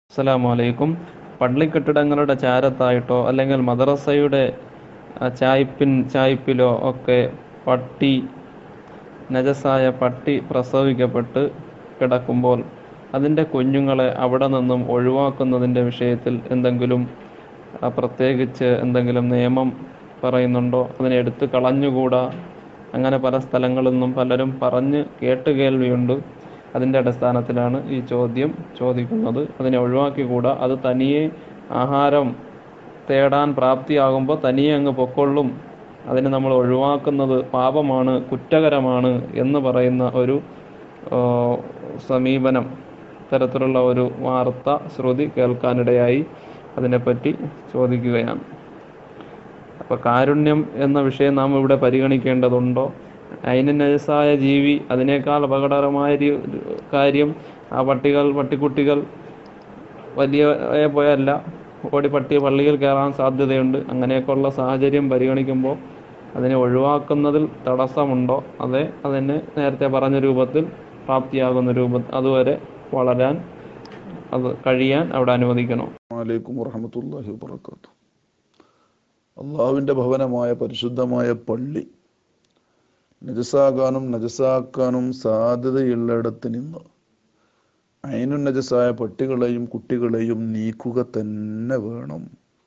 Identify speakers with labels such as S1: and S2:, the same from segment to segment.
S1: അസ്സലാമു അലൈക്കും പള്ളിക്കെട്ടിടങ്ങളുടെ ചാരത്തായിട്ടോ അല്ലെങ്കിൽ മദ്രസയുടെ ആ, ചായ്പിൻ ചായ്പിലോ ഒക്കെ പട്ടി നജസായ പട്ടി പ്രസവിക്കപ്പെട്ട് കിടക്കുമ്പോൾ അതിൻ്റെ കുഞ്ഞുങ്ങളെ അവിടെ നിന്നും ഒഴിവാക്കുന്നതിൻ്റെ വിഷയത്തിൽ എന്തെങ്കിലും ആ, പ്രത്യേകിച്ച് എന്തെങ്കിലും നിയമം പറയുന്നുണ്ടോ അതിനെ എടുത്ത് കളഞ്ഞുകൂടാ അങ്ങനെ പല സ്ഥലങ്ങളിൽ നിന്നും പലരും പറഞ്ഞ് കേട്ട് കേൾവിയുണ്ട് അതിൻ്റെ അടിസ്ഥാനത്തിലാണ് ഈ ചോദ്യം ചോദിക്കുന്നത് അതിനെ ഒഴിവാക്കിക്കൂടാ അത് തനിയെ ആഹാരം തേടാൻ പ്രാപ്തിയാകുമ്പോൾ തനിയെ അങ്ങ് പൊക്കൊള്ളും അതിനെ നമ്മൾ ഒഴിവാക്കുന്നത് പാപമാണ് കുറ്റകരമാണ് എന്ന് പറയുന്ന ഒരു ആ, സമീപനം തരത്തിലുള്ള ഒരു വാർത്ത ശ്രുതി കേൾക്കാനിടയായി അതിനെപ്പറ്റി ചോദിക്കുകയാണ് അപ്പോൾ കാരുണ്യം എന്ന വിഷയം നാം ഇവിടെ പരിഗണിക്കേണ്ടതുണ്ടോ അതിന് നജസായ ജീവി അതിനേക്കാൾ അപകടകരമായ ഒരു കാര്യം ആ പട്ടികൾ പട്ടിക്കുട്ടികൾ വലിയ പോയല്ല ഓടി പട്ടി പള്ളിയിൽ കയറാൻ സാധ്യതയുണ്ട് അങ്ങനെയൊക്കെയുള്ള സാഹചര്യം പരിഗണിക്കുമ്പോൾ അതിനെ ഒഴിവാക്കുന്നതിൽ തടസ്സമുണ്ടോ അതെ അതിന് നേരത്തെ പറഞ്ഞ രൂപത്തിൽ പ്രാപ്തിയാകുന്ന രൂപ അതുവരെ വളരാൻ അത് കഴിയാൻ അവിടെ അനുവദിക്കണോ
S2: വലൈക്കും വറഹമത്തല്ലാഹി വബർക്കാത്തു അള്ളാഹുവിൻ്റെ ഭവനമായ പരിശുദ്ധമായ പള്ളി നജസാകാനും നജസാക്കാനും സാധ്യതയുള്ളിടത്ത് നിന്ന് അയിനു നജസായ പട്ടികളെയും കുട്ടികളെയും നീക്കുക തന്നെ വേണം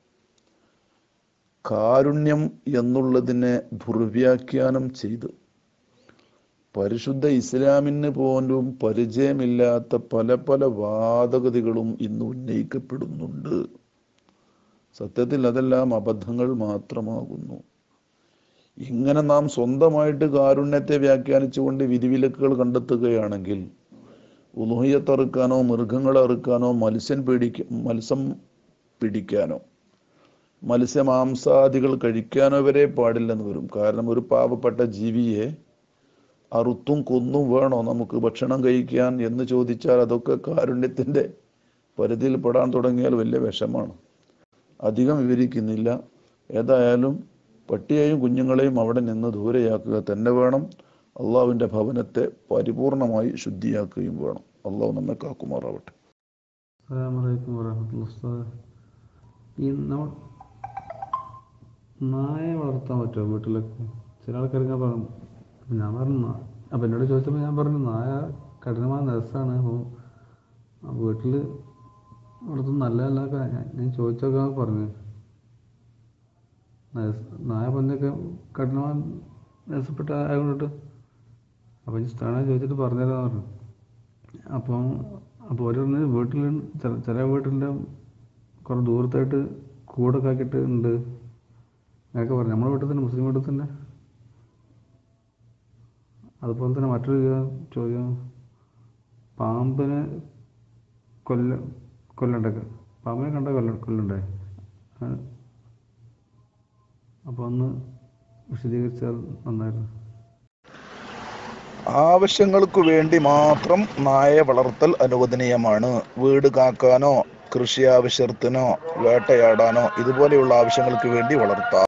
S2: കാരുണ്യം എന്നുള്ളതിനെ ദുർവ്യാഖ്യാനം ചെയ്ത് പരിശുദ്ധ ഇസ്ലാമിന് പോലും പരിചയമില്ലാത്ത പല പല വാദഗതികളും ഇന്ന് ഉന്നയിക്കപ്പെടുന്നുണ്ട് സത്യത്തിൽ അതെല്ലാം അബദ്ധങ്ങൾ മാത്രമാകുന്നു ഇങ്ങനെ നാം സ്വന്തമായിട്ട് കാരുണ്യത്തെ വ്യാഖ്യാനിച്ചുകൊണ്ട് വിധിവിലക്കുകൾ കണ്ടെത്തുകയാണെങ്കിൽ ഉലുഹിയത്ത് അറുക്കാനോ മൃഗങ്ങളെ അറുക്കാനോ മത്സ്യം പിടിക്ക മത്സ്യം പിടിക്കാനോ മത്സ്യമാംസാദികൾ കഴിക്കാനോ വരെ പാടില്ലെന്ന് വരും കാരണം ഒരു പാവപ്പെട്ട ജീവിയെ അറുത്തും കൊന്നും വേണോ നമുക്ക് ഭക്ഷണം കഴിക്കാൻ എന്ന് ചോദിച്ചാൽ അതൊക്കെ കാരുണ്യത്തിൻ്റെ പരിധിയിൽ പെടാൻ തുടങ്ങിയാൽ വലിയ വിഷമാണ് അധികം വിവരിക്കുന്നില്ല ഏതായാലും പട്ടിയെയും കുഞ്ഞുങ്ങളെയും അവിടെ നിന്ന് ദൂരെയാക്കുക തന്നെ വേണം അള്ളാഹുവിൻ്റെ ഭവനത്തെ പരിപൂർണമായി ശുദ്ധിയാക്കുകയും വേണം അള്ളാഹു നമ്മെ കാക്കുമാറാവട്ടെ
S3: അസ്സലാമലൈക്കും വറഹമത്തുള്ള ഉസ്താദ് ഈ നമ്മൾ നായ വളർത്താൻ പറ്റുമോ വീട്ടിലൊക്കെ ചില ആൾക്കാർക്ക് പറഞ്ഞു അപ്പം ഞാൻ പറഞ്ഞു നാ- അപ്പം എന്നോട് ചോദിച്ചപ്പോൾ ഞാൻ പറഞ്ഞു നായ കഠിനമായ നരസാണ് അപ്പോൾ വീട്ടിൽ വളർത്തുന്ന നല്ലതല്ല ക- ഞാൻ- ഞാൻ ചോദിച്ചൊക്കെ പറഞ്ഞു നരസ്- നായ പന്നൊക്കെ കഠിനമായ നരസപ്പെട്ട ആയതുകൊണ്ടിട്ട് അപ്പം ഈ സ്ഥാനം ചോദിച്ചിട്ട് പറഞ്ഞുതരാന്ന് പറഞ്ഞു അപ്പം അപ്പോൾ ഒരു പറഞ്ഞ് വീട്ടിൽ ചില ചില വീട്ടിൻ്റെ കുറേ ദൂരത്തായിട്ട് കൂടൊക്കെ ആക്കിയിട്ട് ഉണ്ട് അങ്ങനെയൊക്കെ പറഞ്ഞു നമ്മുടെ വീട്ടിൽ തന്നെ മുസ്ലിം വീട്ടിൽ തന്നെ അതുപോലെ തന്നെ മറ്റൊരു ചോദ്യം പാമ്പിനെ കൊല്ല കൊല്ലണ്ടൊക്കെ പാമ്പിനെ കണ്ട കൊല്ല കൊല്ലണ്ടേ അപ്പോൾ ഒന്ന് വിശദീകരിച്ചാൽ നന്നായിരുന്നു
S2: ആവശ്യങ്ങൾക്ക് വേണ്ടി മാത്രം നായ വളർത്തൽ അനുവദനീയമാണ് വീട് കാക്കാനോ കൃഷി ആവശ്യത്തിനോ വേട്ടയാടാനോ ഇതുപോലെയുള്ള ആവശ്യങ്ങൾക്ക് വേണ്ടി വളർത്താം